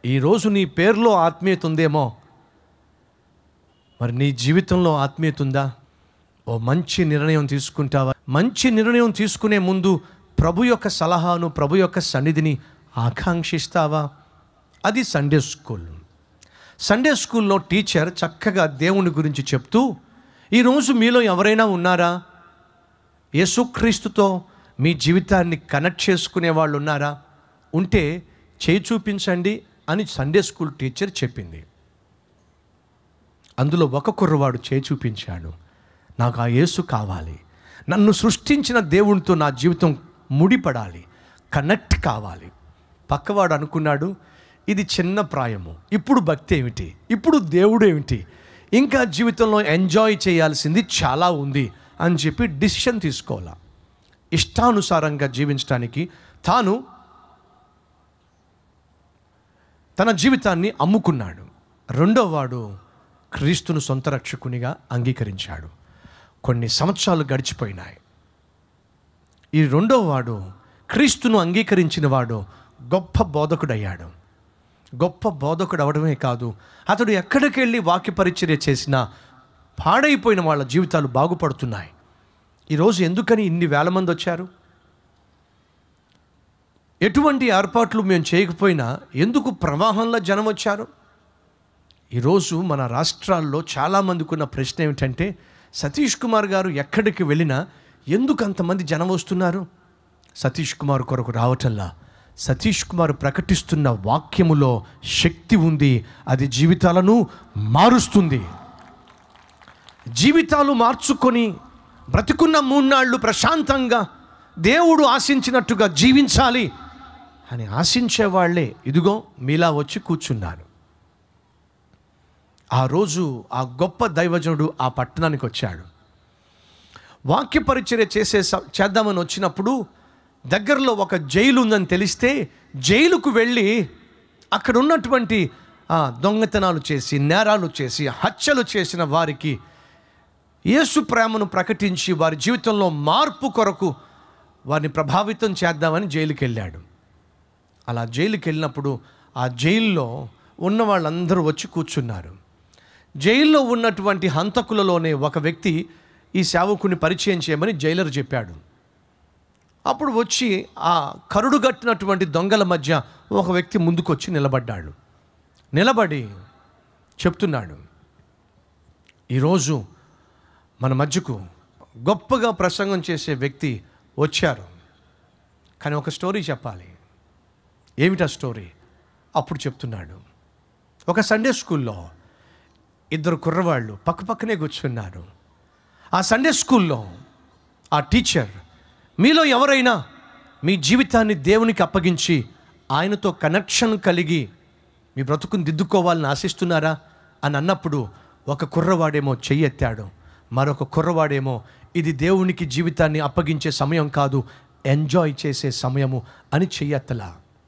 ఈరోజు నీ పేరులో ఆత్మీయత ఉందేమో మరి నీ జీవితంలో ఆత్మీయత ఉందా ఓ మంచి నిర్ణయం తీసుకుంటావా మంచి నిర్ణయం తీసుకునే ముందు ప్రభు యొక్క సలహాను ప్రభు యొక్క సన్నిధిని ఆకాంక్షిస్తావా అది సండే స్కూల్ సండే స్కూల్లో టీచర్ చక్కగా దేవుని గురించి చెప్తూ ఈరోజు మీలో ఎవరైనా ఉన్నారా యేసుక్రీస్తుతో మీ జీవితాన్ని కనెక్ట్ చేసుకునే వాళ్ళు ఉన్నారా ఉంటే చేయి చూపించండి అని సండే స్కూల్ టీచర్ చెప్పింది అందులో ఒక కుర్రవాడు చేయి చూపించాడు నాకు ఆ యేసు కావాలి నన్ను సృష్టించిన దేవునితో నా జీవితం ముడిపడాలి కనెక్ట్ కావాలి పక్కవాడు అనుకున్నాడు ఇది చిన్న ప్రాయము ఇప్పుడు భక్తి ఏమిటి ఇప్పుడు దేవుడు ఏమిటి ఇంకా జీవితంలో ఎంజాయ్ చేయాల్సింది చాలా ఉంది అని చెప్పి డిసిషన్ తీసుకోవాలా ఇష్టానుసారంగా జీవించడానికి తాను తన జీవితాన్ని అమ్ముకున్నాడు రెండో వాడు క్రీస్తును సొంత రక్షకునిగా అంగీకరించాడు కొన్ని సంవత్సరాలు గడిచిపోయినాయి ఈ రెండో వాడు క్రీస్తును అంగీకరించిన వాడు గొప్ప బోధకుడయ్యాడు గొప్ప బోధకుడు అవడమే కాదు అతడు ఎక్కడికి వెళ్ళి వాక్య పరిచర్య చేసినా పాడైపోయిన వాళ్ళ జీవితాలు బాగుపడుతున్నాయి ఈరోజు ఎందుకని ఇన్ని వేల మంది వచ్చారు ఎటువంటి ఏర్పాట్లు మేము చేయకపోయినా ఎందుకు ప్రవాహంలో జనం వచ్చారు ఈరోజు మన రాష్ట్రాల్లో చాలామందికి ఉన్న ప్రశ్న ఏమిటంటే సతీష్ కుమార్ గారు ఎక్కడికి వెళ్ళినా ఎందుకు అంతమంది జనం వస్తున్నారు సతీష్ కుమార్ కొరకు రావటల్లా సతీష్ కుమార్ ప్రకటిస్తున్న వాక్యములో శక్తి ఉంది అది జీవితాలను మారుస్తుంది జీవితాలు మార్చుకొని బ్రతికున్న మూన్నాళ్ళు ప్రశాంతంగా దేవుడు ఆశించినట్టుగా జీవించాలి అని ఆశించే వాళ్ళే ఇదిగో మీలా వచ్చి కూర్చున్నారు ఆ రోజు ఆ గొప్ప దైవజనుడు ఆ పట్టణానికి వచ్చాడు వాక్య పరిచర్య చేసే స- చేద్దామని వచ్చినప్పుడు దగ్గరలో ఒక జైలు ఉందని తెలిస్తే జైలుకు వెళ్ళి అక్కడ ఉన్నటువంటి ఆ, దొంగతనాలు చేసి నేరాలు చేసి హత్యలు చేసిన వారికి యేసు ప్రేమను ప్రకటించి వారి జీవితంలో మార్పు కొరకు వారిని ప్రభావితం చేద్దామని జైలుకి వెళ్ళాడు అలా జైలుకి వెళ్ళినప్పుడు ఆ జైల్లో ఉన్న వాళ్ళందరూ వచ్చి కూర్చున్నారు జైల్లో ఉన్నటువంటి హంతకులలోనే ఒక వ్యక్తి ఈ సేవకుని పరిచయం చేయమని జైలర్ చెప్పాడు అప్పుడు వచ్చి ఆ కరుడు కట్టినటువంటి దొంగల మధ్య ఒక వ్యక్తి ముందుకొచ్చి నిలబడ్డాడు నిలబడి చెప్తున్నాడు ఈరోజు మన మధ్యకు గొప్పగా ప్రసంగం చేసే వ్యక్తి వచ్చారు కానీ ఒక స్టోరీ చెప్పాలి ఏమిటా స్టోరీ అప్పుడు చెప్తున్నాడు ఒక సండే స్కూల్లో ఇద్దరు కుర్రవాళ్ళు పక్కపక్కనే కూర్చున్నారు ఆ సండే స్కూల్లో ఆ టీచర్ మీలో ఎవరైనా మీ జీవితాన్ని దేవునికి అప్పగించి ఆయనతో కనెక్షన్ కలిగి మీ బ్రతుకుని దిద్దుకోవాలని ఆశిస్తున్నారా అని అన్నప్పుడు ఒక కుర్రవాడేమో చెయ్యెత్తాడు మరొక కుర్రవాడేమో ఇది దేవునికి జీవితాన్ని అప్పగించే సమయం కాదు ఎంజాయ్ చేసే సమయము అని చెయ్యెత్తలా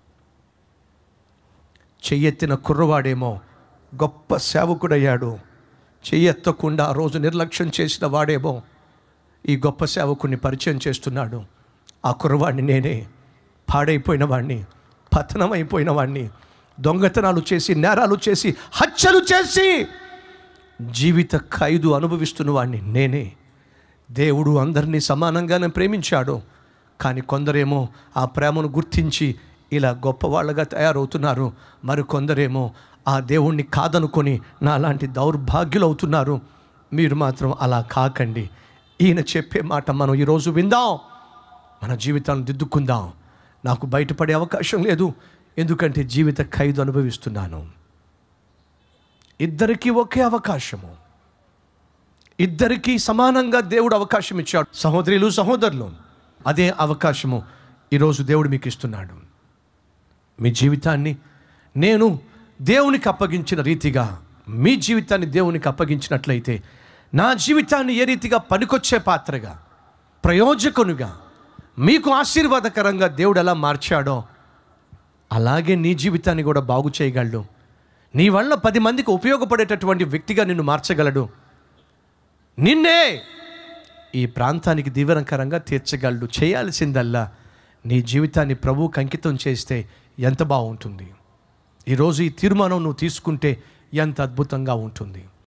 చెయ్యెత్తిన కుర్రవాడేమో గొప్ప సేవకుడయ్యాడు చెయ్యెత్తకుండా ఆ రోజు నిర్లక్ష్యం చేసిన వాడేమో ఈ గొప్ప సేవకుని పరిచయం చేస్తున్నాడు ఆ కుర్రవాడిని నేనే పాడైపోయిన వాడిని పతనమైపోయిన వాడిని దొంగతనాలు చేసి నేరాలు చేసి హత్యలు చేసి జీవిత ఖైదు అనుభవిస్తున్న వాడిని నేనే దేవుడు అందరినీ సమానంగానే ప్రేమించాడు కానీ కొందరేమో ఆ ప్రేమను గుర్తించి ఇలా గొప్పవాళ్ళగా తయారవుతున్నారు మరి కొందరేమో ఆ దేవుణ్ణి కాదనుకొని నాలాంటి దౌర్భాగ్యులు అవుతున్నారు మీరు మాత్రం అలా కాకండి ఈయన చెప్పే మాట మనం ఈరోజు విందాం మన జీవితాన్ని దిద్దుకుందాం నాకు బయటపడే అవకాశం లేదు ఎందుకంటే జీవిత ఖైదు అనుభవిస్తున్నాను ఇద్దరికీ ఒకే అవకాశము ఇద్దరికీ సమానంగా దేవుడు అవకాశం ఇచ్చాడు సహోదరులు సహోదరులు అదే అవకాశము ఈరోజు దేవుడు మీకు ఇస్తున్నాడు మీ జీవితాన్ని నేను దేవునికి అప్పగించిన రీతిగా మీ జీవితాన్ని దేవునికి అప్పగించినట్లయితే నా జీవితాన్ని ఏ రీతిగా పనికొచ్చే పాత్రగా ప్రయోజకునిగా మీకు ఆశీర్వాదకరంగా దేవుడు ఎలా మార్చాడో అలాగే నీ జీవితాన్ని కూడా బాగు చేయగలడు నీ వల్ల పది మందికి ఉపయోగపడేటటువంటి వ్యక్తిగా నిన్ను మార్చగలడు నిన్నే ఈ ప్రాంతానికి దీవెనకరంగా తీర్చగలడు చేయాల్సిందల్లా నీ జీవితాన్ని ప్రభువుకి అంకితం చేస్తే ఎంత బాగుంటుంది ఈరోజు ఈ తీర్మానం నువ్వు తీసుకుంటే ఎంత అద్భుతంగా ఉంటుంది